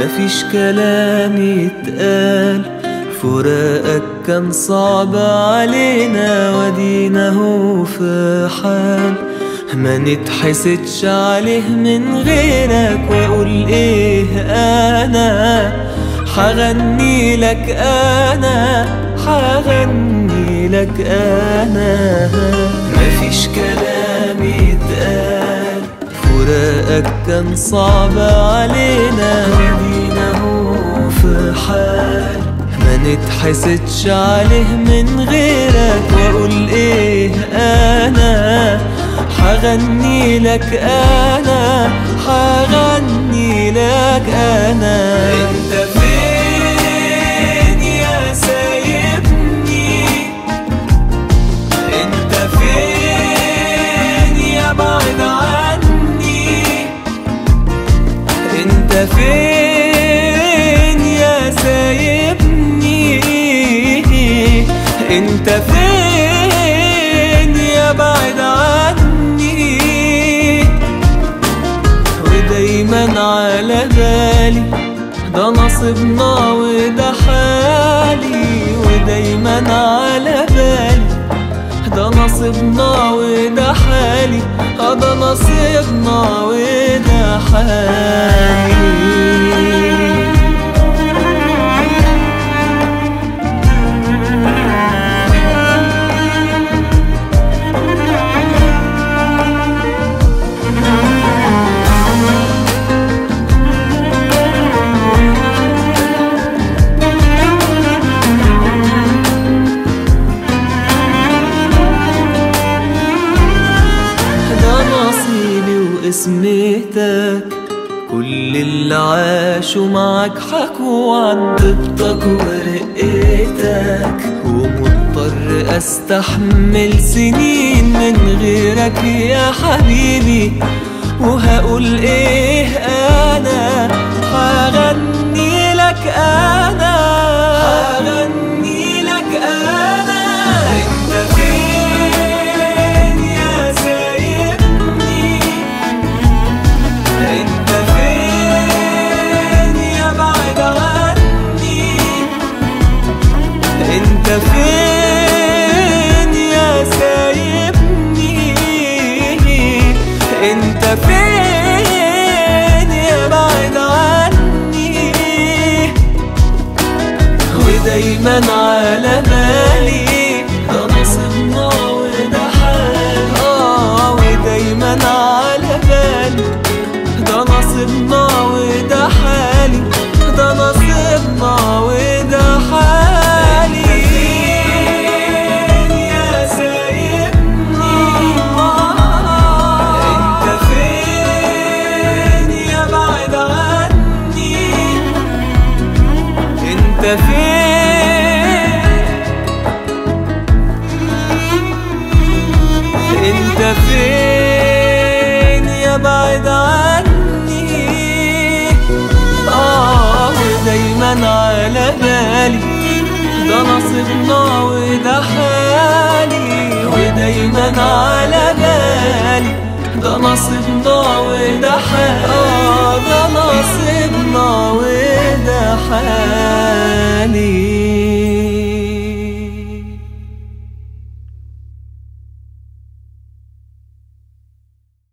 مفيش كلام يتقال فراقك كان صعب علينا ودينا هو في حال ما نتحسدش عليه من غيرك واقول ايه انا حغني لك انا حغني لك انا مفيش كلام يتقال فراقك كان صعب علينا ودينا هو في حال ما نتحسدش عليه من غيرك واقول ايه انا حغني لك انا حغني لك انا انت فين يا سايبني انت فين يا بعد عني انت فين يا سايبني انت فين يا بعد عني ودايما على بالي ده نصيبنا وده حالي ودايما على بالي ده نصيبنا وده حالي اه ده نصيبنا وده حالي ده نصيبي واسمتك كل اللي عاشوا معاك حكوا عن طيبتك ورقتك ومضطر استحمل سنين من غيرك يا حبيبي وهقول ايه انا هغني لك انا هغني لك انا انت فين يا سايبني انت فين يا بعد عني انت فين يا سايبني انت فين يا بعد عني ودايما على بالي ده نصيبنا وده حال اه ودايما على بالي ده نصيبنا وده حالي ده نصيبنا وده حالي يا سايبني انت فين يا بعد عني انت فين انت فين يا بعد عني اه ودايما على بالي ده نصيبنا وده حالي ودايما على بالي ده نصيبنا وده حالي آه ده نصيبنا وده حالي